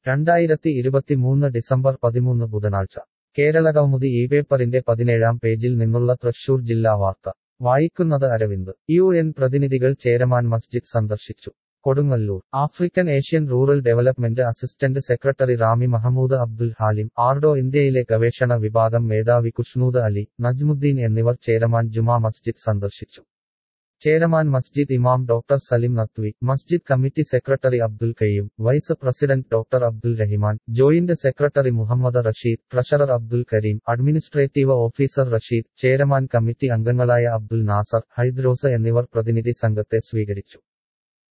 രണ്ടായിരത്തി ഇരുപത്തിമൂന്ന് ഡിസംബർ പതിമൂന്ന് ബുധനാഴ്ച കേരളകൗമുദി ഈ പേപ്പറിന്റെ പതിനേഴാം പേജിൽ നിന്നുള്ള തൃശൂർ ജില്ലാ വാർത്ത വായിക്കുന്നത് അരവിന്ദ് യു എൻ പ്രതിനിധികൾ ചേരമാൻ മസ്ജിദ് സന്ദർശിച്ചു Kodungallur African Asian rural development assistant secretary Rami Mahmoud Abdul Halim AARDO ഇന്ത്യയിലെ ഗവേഷണ വിഭാഗം മേധാവി കുഷ്നൂദ് അലി നജ്മുദ്ദീൻ എന്നിവർ ചേരമാൻ ജുമാ മസ്ജിദ് സന്ദർശിച്ചു ചേരമാൻ മസ്ജിദ് ഇമാം doctor Salim Nadvi Masjid committee secretary Abdul Qayyum vice president doctor Abdul Rahiman joint secretary Muhammad Rasheed treasurer Abdul Kareem administrative officer Rasheed Cheraman committee അംഗങ്ങളായ അബ്ദുൽ നാസർ ഹൈദ്രോസ് എന്നിവർ പ്രതിനിധി സംഘത്തെ സ്വീകരിച്ചു